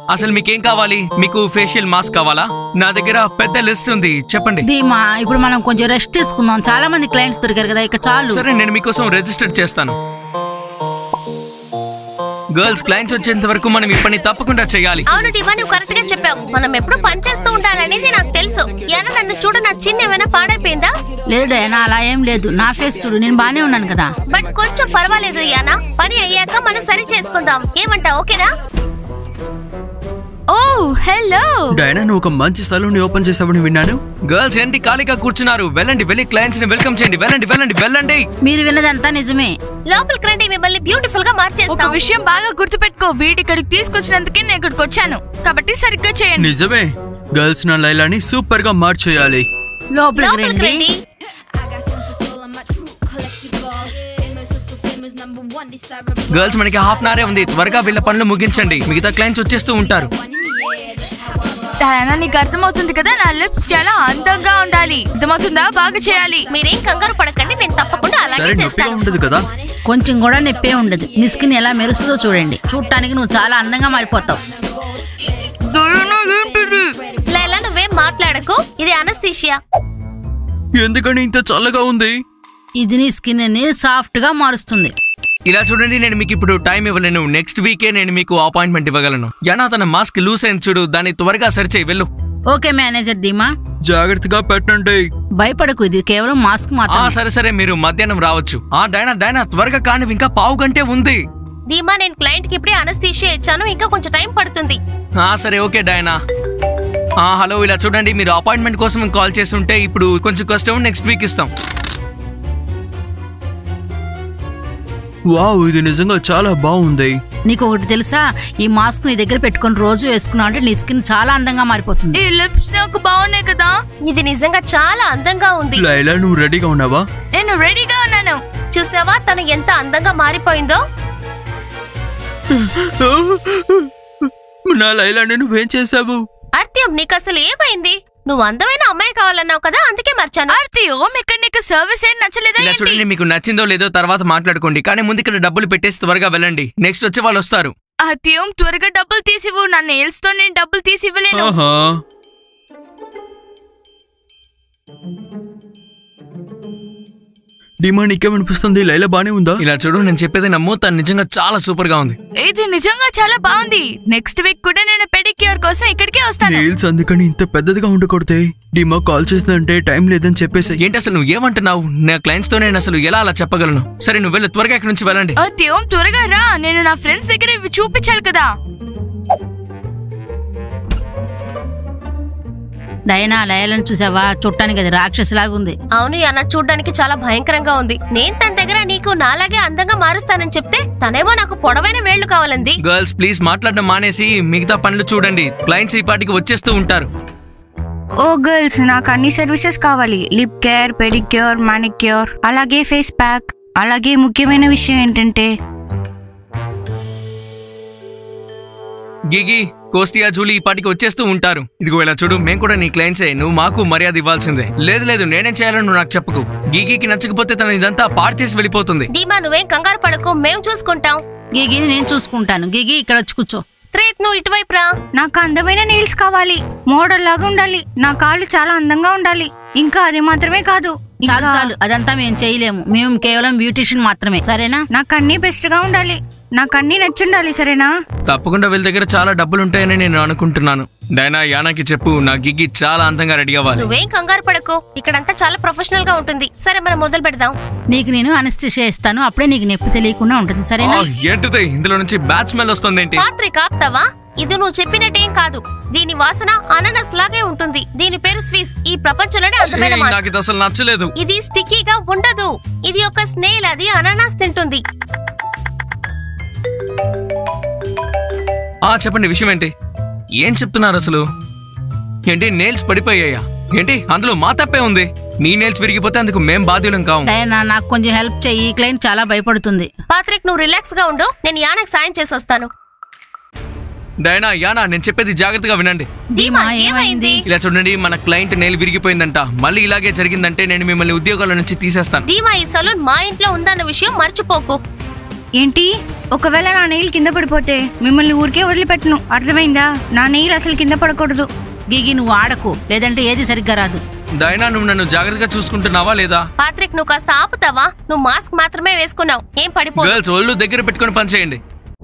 అసలు మీకేం కావాలి మీకు ఫేషియల్ మాస్క్ కావాలా నా దగ్గర పెద్ద లిస్ట్ ఉంది చెప్పండి ధీమా ఇప్పుడు మనం కొంచెం రెస్ట్ తీసుకుందాం చాలా మంది క్లయింట్స్ దొరికారు కదా ఇక చాలు సరే నేను మీకోసం రిజిస్టర్ చేస్తాను గర్ల్స్ క్లయింట్స్ వచ్చేంత వరకు మనం ఈ పని తప్పకుండా చేయాలి అవును డివా నువ్వు కరెక్ట్ గా చెప్పావు మనం ఎప్పుడు పని చేస్తూ ఉండాలనేది నాకు తెలుసు యానా నన్ను చూడు నా చిన్న ఏమైనా పాడైపోయిందా లేదు డయానా అలా ఏం లేదు నా ఫేస్ చూడు నేను బానే ఉన్నాను కదా బట్ కొంచెం పర్వాలేదు యానా పని అయ్యాక మనం సరి చేసుకుందాం ఏమంటా ఓకేనా ఓ హలో డైనా నువ్వు ఒక మంచి సలూన్ ఓపెన్ చేసావని విన్నాను గర్ల్స్ ఏంటి ఖాళీగా కూర్చున్నారు వెళ్ళండి వెళ్ళి క్లయింట్స్ ని వెల్కమ్ చేయండి వెళ్ళండి వెళ్ళండి వెళ్ళండి మీరు విన్నదంతా నిజమే లోపలికి రండి మిమ్మల్ని బ్యూటిఫుల్ గా ఒక మార్చేస్తాం విషయం బాగా గుర్తుపెట్టుకో వీడి ఇక్కడికి తీసుకొచ్చినందుకే నేను ఇక్కడికి వచ్చాను కాబట్టి సరిగ్గా చేయండి నిజమే గర్ల్స్ నా లైలాని సూపర్ గా మార్చేయాలి లోపలికి లోపలికి రండి రండి I got tons of soul on my true collective ball. Famous, so, so famous, number one, desirable. Girls మనకి హాఫ్ అన్ అవరే ఉంది త్వరగా వీళ్ళ పనులు ముగించండి మిగతా క్లయింట్స్ వచ్చేస్తూ ఉంటారు One in the air, that's how I roll. Diana నీకు అర్థమవుతుంది కదా నా లిప్స్ చాలా అందంగా ఉండాలి అర్థమవుతుందా బాగా చేయాలి మీరేం కంగారు పడకండి నేను తప్పకుండా అలాగే సరే నొప్పిగా చేస్తాను ఉండదు కదా కొంచెం కూడా నొప్పే ఉండదు మీ స్కిన్ ఎలా మెరుస్తుందో చూడండి చూడటానికి నువ్వు చాలా అందంగా మారిపోతావు లైలా నువ్వేం మాట్లాడకు ఇది అనస్థీషియా ఎందుకని ఇంత చల్లగా ఉంది ఇది నీ స్కిన్ ని సాఫ్ట్ గా మారుస్తుంది ఇలా చూడండి నేను మీకు ఇప్పుడు టైం ఇవ్వలేను నెక్స్ట్ వీకే నేను మీకు అపాయింట్మెంట్ ఇవ్వగలను యానా తన మాస్క్ లూస్ అయింది చూడు దాన్ని త్వరగా సరిచేయి వెళ్ళు ఓకే మేనేజర్ ధీమా జాగ్రత్తగా పెట్టండి భయపడకు ఇది కేవలం మాస్క్ ఆ మాత్రమే సరే సరే మీరు మధ్యాహ్నం రావచ్చు ఆ డైనా డైనా త్వరగా కానివి ఇంకా పావు గంటే ఉంది ధీమా నేను క్లయింట్ కి ఇప్పుడే అనస్థీషియా ఇచ్చాను ఇంకా కొంచెం టైం పడుతుంది ఆ సరే ఓకే డైనా ఆ హలో ఇలా చూడండి మీరు అపాయింట్మెంట్ కోసం కాల్ చేసి ఉంటే ఇప్పుడు కొంచెం కష్టం నెక్స్ట్ వీక్ ఇస్తాం వావ్ ఇది నిజంగా చాలా బాగుంది నీకు ఒకటి తెలుసా ఈ మాస్క్ నీ దగ్గర పెట్టుకొని రోజు వేసుకున్నావు అంటే నీ స్కిన్ చాలా అందంగా మారిపోతుంది ఈ లిప్స్ నాకు బాగున్నాయి కదా ఇది నిజంగా చాలా అందంగా ఉంది లైలా నువ్వు రెడీగా ఉన్నావా నేను రెడీగా ఉన్నాను చూసావా తను ఎంత అందంగా మారిపోయిందో నా లైలాని నువ్వేం చేసావు అర్త్యం నీకు అసలు ఏమైంది నువ్వు అందమైన అమ్మాయి కావాలన్నావు కదా అందుకే మర్చాను ఆర్తి ఓం ఇక్కడ నీకు సర్వీస్ ఏం నచ్చలేదా ఇలా ఏంటి? చూడండి మీకు నచ్చిందో లేదో తర్వాత మాట్లాడుకోండి కానీ ముందు ఇక్కడ డబ్బులు పెట్టేసి త్వరగా వెళ్ళండి నెక్స్ట్ వచ్చే వాళ్ళు వస్తారు ఆర్తి ఓం త్వరగా డబ్బులు తీసివ్వు నా నెయిల్స్ తో నేను డబ్బులు తీసి ఇవ్వలేను ఆహా డిమా నీకేమనిపిస్తుంది లైలా బానే ఉందా ఇలా చూడు నేను చెప్పేది నమ్ము తను నిజంగా చాలా సూపర్ గా ఉంది ఇది నిజంగా చాలా బాగుంది నెక్స్ట్ వీక్ కూడా నేను పెడిక్యూర్ కోసం ఇక్కడికే వస్తాను నెయిల్స్ అందుకని ఇంత పెద్దదిగా ఉండకూడదే డిమా కాల్ చేసిందంటే టైం లేదని చెప్పేసి ఏంటి అసలు నువ్వు ఏమంటున్నావు నా క్లయింట్స్ తో నేను అసలు ఎలా అలా చెప్పగలను సరే నువ్వు వెళ్ళు త్వరగా ఇక్కడి నుంచి వెళ్ళండి ఆర్తి ఓం త్వరగా రా నేను నా ఫ్రెండ్స్ దగ్గర ఇవి చూపించాలి కదా డైనా లయలను చూసావా చూడటానికి అది రాక్షసిలాగా ఉంది అవును అన్న చూడ్డానికి చాలా భయంకరంగా ఉంది నేను తన దగ్గర నీకు నాలాగే అందంగా మారుస్తానని చెప్తే తనేమో నాకు పొడవైన వేళ్లు కావాలంది గర్ల్స్ ప్లీజ్ మాట్లాడడం మానేసి మిగతా పనులు చూడండి క్లయింట్స్ ఈ పాటికి వచ్చేస్తూ ఉంటారు ఓ గర్ల్స్ నాకు అన్ని సర్వీసెస్ కావాలి లిప్ కేర్ పెడిక్యూర్ మానిక్యూర్ అలాగే ఫేస్ ప్యాక్ అలాగే ముఖ్యమైన విషయం ఏంటంటే గిగి కోస్టియా జూలీ ఈ పాటికి వచ్చేస్తూ ఉంటారు ఇదిగో ఇలా చూడు మేము కూడా నీ క్లయింట్సే నువ్వు మాకు మర్యాద ఇవ్వాల్సిందే లేదు లేదు నేనేం చేయాలో నువ్వు నాకు చెప్పకు గీగీకి నచ్చకపోతే తను ఇదంతా పాడు చేసి వెళ్ళిపోతుంది ధీమా నువ్వేం కంగారు పడకు మేము చూసుకుంటాం గిగిని నేను చూసుకుంటాను గిగి ఇక్కడ వచ్చి కూర్చో త్రేత్ నువ్వు ఇటువైపు రా నాకు అందమైన నెయిల్స్ కావాలి మోడల్ లాగా ఉండాలి నా కాళ్ళు చాలా అందంగా ఉండాలి ఇంకా అది మాత్రమే కాదు చాలు ఇంకా చాలు అదంతా మేము చేయలేము మేము కేవలం బ్యూటిషియన్ మాత్రమే సరేనా నాకు అన్ని బెస్ట్ గా ఉండాలి నాకు అన్ని నచ్చుండాలి సరేనా తప్పకుండా వీళ్ళ దగ్గర చాలా డబ్బులు ఉంటాయని నేను అనుకుంటున్నాను డైనా యానాకి చెప్పు నా గిగ్గి చాలా అందంగా రెడీ అవ్వాలి నువ్వేం కంగారు పడకు ఇక్కడంతా చాలా ప్రొఫెషనల్ గా ఉంటుంది సరే మనం మొదలు పెడదాం నీకు నేను అనస్థిషియా ఇస్తాను అప్పుడే నీకు నొప్పి తెలియకుండా ఉంటుంది సరేనా ఆ, ఏంటిది ఇందులో నుంచి బ్యాట్ స్మెల్ వస్తుంది ఏంటి పాత్రిక ఆప్తావా ఇది నువ్వు చెప్పినట్టేం కాదు దీని వాసన అనానస్ లాగే ఉంటుంది దీని పేరు స్వీస్ ఈ ప్రపంచంలోనే అందమైన మాస్క్ నాకు ఇది అసలు నచ్చలేదు ఇది స్టిక్కీగా ఉండదు ఇది ఒక స్నేల్ అది అనానాస్ తింటుంది ఆ చెప్పండి విషయం ఏంటి ఏం చెప్తున్నారు అసలు ఏంటి నేల్స్ పడిపోయాయా ఏంటి అందులో మా తప్పే ఉంది నీ నేల్స్ విరిగిపోతే అందుకు మేం బాధ్యులం కావు డయానా నాకు కొంచెం హెల్ప్ చెయ్యి క్లయింట్ చాలా భయపడుతుంది పాత్రిక్ నువ్వు రిలాక్స్ గా ఉండు నేను యానకు సాయం చేసి వస్తాను డైనా యానా నేను చెప్పేది జాగ్రత్తగా వినండి ధీమా ఏమైంది ఇలా చూడండి మన క్లయింట్ నేల్ విరిగిపోయిందంట మళ్ళీ ఇలాగే జరిగిందంటే నేను మిమ్మల్ని ఉద్యోగాల నుంచి తీసేస్తాను ధీమా ఈ సలూన్ మా ఇంట్లో ఉందన్న విషయం మర్చిపోకు ఏంటి ఒకవేళ నా నెయిల్ కింద పడిపోతే మిమ్మల్ని ఊరికే వదిలిపెట్టను అర్థమైందా నా నెయిల్ అసలు కింద పడకూడదు గిగి నువ్వు ఆడకు లేదంటే ఏది సరిగ్గా రాదు డైనా నువ్వు నన్ను జాగ్రత్తగా చూసుకుంటున్నావా లేదా పాత్రిక్ నువ్వు కాస్త ఆపుతావా నువ్వు మాస్క్ మాత్రమే వేసుకున్నావు ఏం పడిపో గర్ల్స్ ఒళ్ళు దగ్గర పెట్టుకొని పనిచేయండి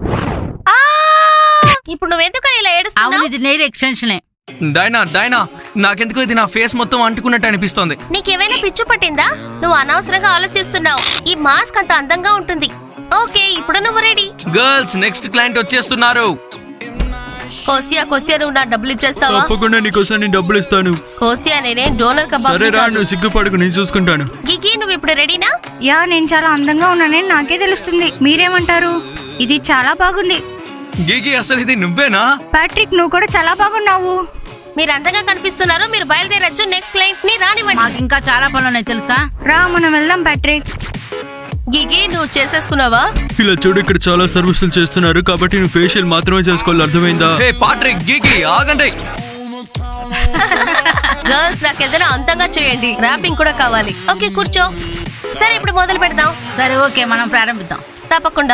ఇప్పుడు నువ్వు ఎందుకని ఇలా అవును ఏడుస్తున్నావు ఇది నెయిల్ ఎక్స్టెన్షనే డైనా డైనా నాకెందుకో ఇది నా ఫేస్ మొత్తం అంటుకున్నట్టు అనిపిస్తోంది నీకేమైనా పిచ్చు పట్టిందా నువ్వు అనవసరంగా ఆలోచిస్తున్నావు ఈ మాస్క్ అంత అందంగా ఉంటుంది ఓకే ఇప్పుడు నువ్వు రెడీ గర్ల్స్ నెక్స్ట్ క్లయింట్ వచ్చేస్తున్నారు కోస్తియా కోస్తియా నువ్వు నా డబ్బులు ఇచ్చేస్తావా తప్పకుండా నీకోసం నేను డబ్బులు ఇస్తాను కోస్తియా నేనే డోనర్ కబాబ్ సరే రా నువ్వు సిగ్గుపడకు నేను చూసుకుంటాను గిగి నువ్వు ఇప్పుడు రెడీనా యా నేను చాలా అందంగా ఉన్నానని నాకే తెలుస్తుంది మీరేమంటారు ఇది చాలా బాగుంది గీగి అసలు ఇది నువ్వేనా ప్యాట్రిక్ నువ్వు కూడా చాలా బాగున్నావు మీరు అందంగా కనిపిస్తున్నారు మీరు బయలుదేరచ్చు నెక్స్ట్ క్లయింట్ ని రానివ్వండి మాకు ఇంకా చాలా పనులు ఉన్నాయి తెలుసా రా మనం వెళ్దాం ప్యాట్రిక్ గిగి నువ్వు చేసేసుకున్నావా ఇలా చూడు ఇక్కడ చాలా సర్వీసులు చేస్తున్నారు కాబట్టి నువ్వు ఫేషియల్ మాత్రమే చేసుకోవాలి అర్థమైందా హే పాట్రిక్ గీగి ఆగండి గర్ల్స్ నాకు ఏదైనా అందంగా చేయండి ర్యాపింగ్ కూడా కావాలి ఓకే కూర్చో సరే ఇప్పుడు మొదలు పెడదాం సరే ఓకే మనం ప్రారంభిద్దాం తప్పకుండా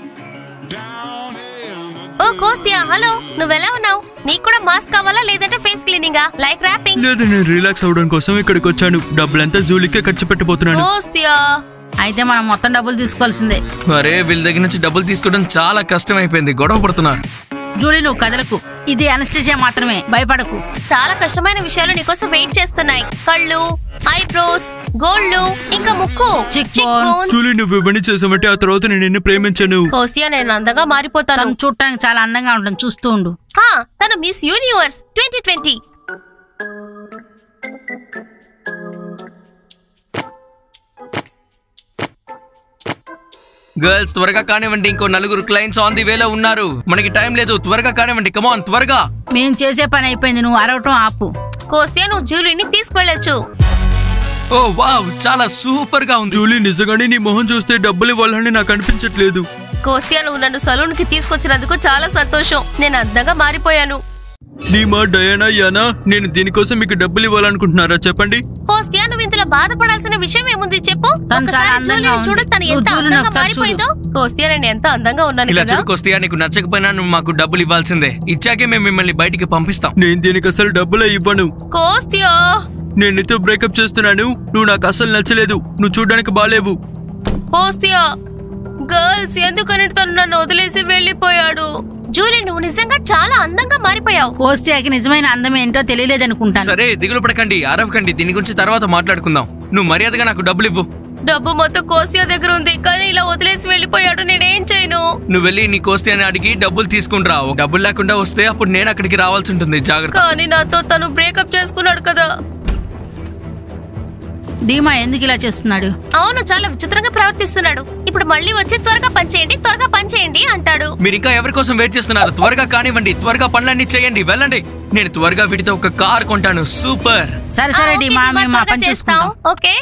ఓ కోస్తియా హలో నువ్వెలా ఉన్నావు నీకు కూడా మాస్క్ కావాలా లేదంటే ఫేస్ క్లీనింగా లైక్ ర్యాపింగ్ లేదు నేను రిలాక్స్ అవ్వడం కోసం ఇక్కడికి వచ్చాను డబ్బులంతా జూలికే ఖర్చు పెట్టబోతున్నాను కోస్తియా అయితే మనం మొత్తం డబ్బులు తీసుకోవాల్సిందే అరే వీళ్ళ దగ్గర నుంచి డబ్బులు తీసుకోవడం చాలా కష్టం అయిపోయింది గొడవ పడుతున్నారు జూలీ నువ్వు కదలకు ఇది అనస్థిషియా మాత్రమే భయపడకు చాలా కష్టమైన విషయాలు నీకోసం వెయిట్ చేస్తున్నాయి కళ్ళు ఐబ్రోస్ గోల్డ్ ఇంకా ముక్కు Cheek Cheek bones. bones. Julie నువ్వు ఇవన్నీ చేసావంటే ఆ తర్వాత నేను నిన్ను ప్రేమించాను కోసియా నేను అందంగా మారిపోతాను తను చూడటానికి చాలా అందంగా ఉంటుంది చూస్తూ ఉండు హా, తను Miss Universe twenty twenty girls త్వరగా కానివ్వండి ఇంకో నలుగురు క్లయింట్స్ ఆన్ ది వేలో ఉన్నారు మనకి టైం లేదు త్వరగా కానివ్వండి కమాన్ త్వరగా మేం చేసే పని అయిపోయింది నువ్వు అరవటం ఆపు కోసియా నువ్వు జ్యూలీని తీసుకెళ్ళొచ్చు ఓ వావ్ చాలా సూపర్ గా ఉంది జూలీ నిజంగానే నీ మొహం చూస్తే డబ్బులు ఇవ్వాలని నాకు అనిపించట్లేదు కోసియా నువ్వు నన్ను సలూన్ కి తీసుకొచ్చినందుకు చాలా సంతోషం నేను అందంగా మారిపోయాను నీమా డయానా యానా నేను దీనికోసం మీకు డబ్బులు ఇవ్వాలనుకుంటున్నారా చెప్పండి కోసియా నువ్వు ఇంతలో బాధపడాల్సిన విషయం ఏముంది చెప్పు తను చాలా ఒకసారి అందంగా జూలీని ఉంది. చూడు తను నువ్వు ఎంత జూలీని అందంగా ఒకసారి చూడు. మారిపోయిందో కోసియా నేను ఎంత అందంగా ఉన్నాను ఇలా కదా చూడుకొస్తే నీకు నచ్చకపోయినా నువ్వు మాకు డబ్బులు ఇవ్వాల్సిందే ఇచ్చాకే మేము మిమ్మల్ని బయటికి పంపిస్తాం నేను దీనికి అసలు డబ్బులే ఇవ్వను కోస్తియా నేను నీతో బ్రేకప్ చేస్తున్నాను నువ్వు నాకు అసలు నచ్చలేదు నువ్వు చూడడానికి బాలేవు కోస్తియా గర్ల్స్ ఎందుకని తను నన్ను వదిలేసి వెళ్ళిపోయాడు జూలీ నువ్వు నిజంగా చాలా అందంగా మారిపోయావు కోస్తియాకి నిజమైన అందం ఏంటో తెలియలేదనుకుంటాను సరే దిగులు పడకండి అరవకండి దీని గురించి తర్వాత మాట్లాడుకుందాం నువ్వు మర్యాదగా నాకు డబ్బులు ఇవ్వు డబ్బు మొత్తం కోసియా దగ్గర ఉంది కానీ ఇలా వదిలేసి వెళ్ళిపోయాడు నేనేం చేయను నువ్వు వెళ్ళి నీ కోస్తే అని అడిగి డబ్బులు తీసుకుంటా డబ్బులు లేకుండా వస్తే అప్పుడు నేను అక్కడికి రావాల్సి ఉంటుంది జాగ్రత్త కానీ నాతో తను బ్రేకప్ చేసుకున్నాడు కదా డీమా ఎందుకు ఇలా చేస్తున్నాడు అవును చాలా విచిత్రంగా ప్రవర్తిస్తున్నాడు ఇప్పుడు మళ్ళీ వచ్చి త్వరగా పనిచేయండి త్వరగా పనిచేయండి అంటాడు మీరు ఇంకా ఎవరి కోసం వెయిట్ చేస్తున్నారు త్వరగా కానివ్వండి త్వరగా పనులన్నీ చేయండి వెళ్ళండి నేను త్వరగా వీటితో ఒక కార్ కొంటాను సూపర్ సరే ఆ, సరే ఓకే, డీమా దిమా, మేము మా త్వరగా పని చేస్తాం. చేసుకుంటాం ఓకే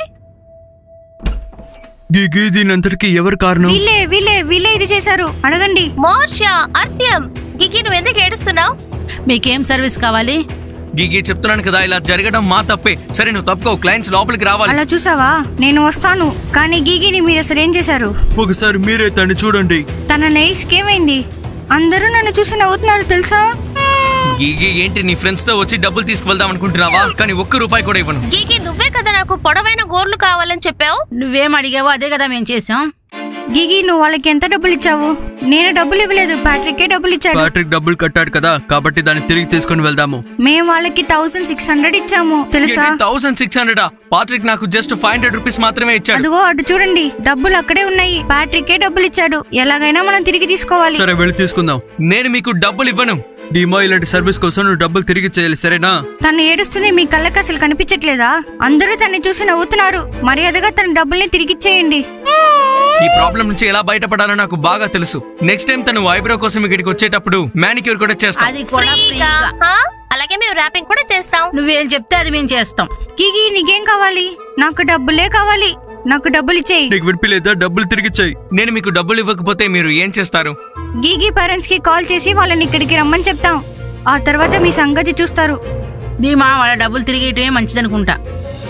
గిగి దీనంతటికి ఎవరు కారణం వీళ్ళే వీళ్ళే వీళ్ళే ఇది చేశారు అడగండి మోర్షా అర్త్యం గిగి నువ్వు ఎందుకు ఏడుస్తున్నావు మీకేం సర్వీస్ కావాలి గీగి చెప్తున్నాను కదా ఇలా జరగడం మా తప్పే సరే నువ్వు తప్పుకో క్లయింట్స్ లోపలికి రావాలి అలా చూసావా నేను వస్తాను కానీ గీగిని మీరు అసలు ఏం చేశారు ఒకసారి మీరే తను చూడండి తన నెయిల్స్ ఏమైంది అందరూ నన్ను చూసి నవ్వుతున్నారు తెలుసా గీగి ఏంటి నీ ఫ్రెండ్స్ తో వచ్చి డబ్బులు తీసుకువెళ్దాం అనుకుంటున్నావా కానీ ఒక్క రూపాయి కూడా ఇవ్వను గిగి నువ్వే కదా నాకు పొడవైన గోర్లు కావాలని చెప్పావు నువ్వేం అడిగావో అదే కదా మేము చేసాం గిగి నువ్వు వాళ్ళకి ఎంత డబ్బులు ఇచ్చావు నేను డబ్బులు ఇవ్వలేదు ప్యాట్రికే డబ్బులు ఇచ్చాడు ప్యాట్రిక్ డబ్బులు కట్టాడు కదా కాబట్టి దాన్ని తిరిగి తీసుకొని వెళ్దాము మేము వాళ్ళకి థౌసండ్ సిక్స్ హండ్రెడ్ ఇచ్చాము తెలుసా థౌసండ్ సిక్స్ హండ్రెడ్ పాట్రిక్ నాకు జస్ట్ ఫైవ్ హండ్రెడ్ రూపీస్ మాత్రమే ఇచ్చాడు అదిగో అటు చూడండి డబ్బులు అక్కడే ఉన్నాయి ప్యాట్రికే డబ్బులు ఇచ్చాడు ఎలాగైనా మనం తిరిగి తీసుకోవాలి సరే వెళ్ళి తీసుకుందాం నేను మీకు డబ్బులు ఇవ్వను డీమా ఇలాంటి సర్వీస్ కోసం నువ్వు డబ్బులు తిరిగి చేయాలి సరేనా తను ఏడుస్తుంది మీ కళ్ళకి అసలు కనిపించట్లేదా అందరూ తన్ని చూసి నవ్వుతున్నారు మర్యాదగా తన డబ్బుల్ని తిరిగిచ్చేయండి ఈ ప్రాబ్లం నుంచి ఎలా బయటపడాలో నాకు బాగా తెలుసు నెక్స్ట్ టైం తను ఐబ్రో కోసం ఇక్కడికి వచ్చేటప్పుడు మానిక్యూర్ కూడా చేస్తా అది కూడా ఫ్రీగా ఫ్రీగా ఆ? అలాగే మేము ర్యాపింగ్ కూడా చేస్తాం నువ్వేం చెప్తే అది మేము చేస్తాం గిగి నీకేం కావాలి నాకు డబ్బులే కావాలి నాకు డబ్బులు ఇచ్చేయి నీకు వినిపిలేదా డబ్బులు తిరిగి చేయి నేను మీకు డబ్బులు ఇవ్వకపోతే మీరు ఏం చేస్తారు గీగి పేరెంట్స్ కి కాల్ చేసి వాళ్ళని ఇక్కడికి రమ్మని చెప్తాం ఆ తర్వాత మీ సంగతి చూస్తారు డీమా వాళ్ళ డబ్బులు తిరిగి ఇటువే మంచిదనుకుంటా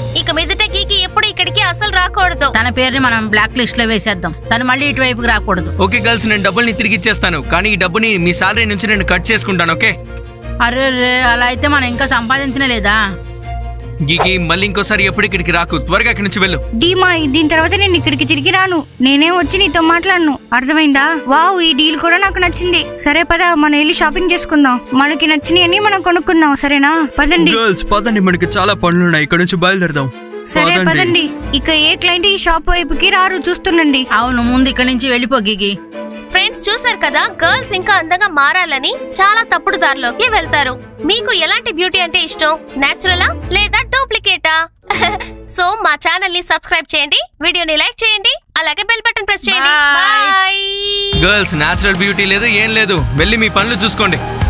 ఇక మీదట గీకి ఎప్పుడు ఇక్కడికి అసలు రాకూడదు తన పేరుని మనం బ్లాక్ లిస్ట్ లో వేసేద్దాం తను మళ్ళీ ఇటువైపుకి రాకూడదు ఓకే గర్ల్స్ నేను డబ్బుల్ని తిరిగి ఇచ్చేస్తాను కానీ ఈ డబ్బుని మీ సాలరీ నుంచి నేను కట్ చేసుకుంటాను ఓకే అరే రే అలా అయితే మనం ఇంకా సంపాదించనే లేదా గీకి మళ్ళీ ఇంకోసారి ఎప్పుడు ఇక్కడికి రాకు త్వరగా ఇక్కడి నుంచి వెళ్ళు డీమా దీని తర్వాత నేను ఇక్కడికి తిరిగి రాను నేనేం వచ్చి నీతో మాట్లాడను అర్థమైందా వావ్ ఈ డీల్ కూడా నాకు నచ్చింది సరే పద మనం వెళ్ళి షాపింగ్ చేసుకుందాం మనకి నచ్చినవి మనం కొనుక్కుందాం సరేనా పదండి గర్ల్స్ పదండి మనకి చాలా పనులు ఉన్నాయి ఇక్కడ నుంచి బయలుదేరదాం సరే పదండి పదండి ఇక ఏ క్లయింట్ ఈ షాప్ వైపుకి రారు చూస్తుండండి అవును ముందు ఇక్కడి నుంచి వెళ్ళిపో గిగి ఫ్రెండ్స్ చూసారు కదా గర్ల్స్ ఇంకా అందంగా మారాలని చాలా తప్పుడు దారిలోకి వెళ్తారు మీకు ఎలాంటి బ్యూటీ అంటే ఇష్టం నేచురలా లేదా డూప్లికేటా సో మా ఛానల్ ని సబ్స్క్రైబ్ చేయండి వీడియోని లైక్ చేయండి అలాగే బెల్ బటన్ ప్రెస్ చేయండి Bye. Bye girls natural beauty లేదు ఏం లేదు వెళ్ళి మీ పనులు చూసుకోండి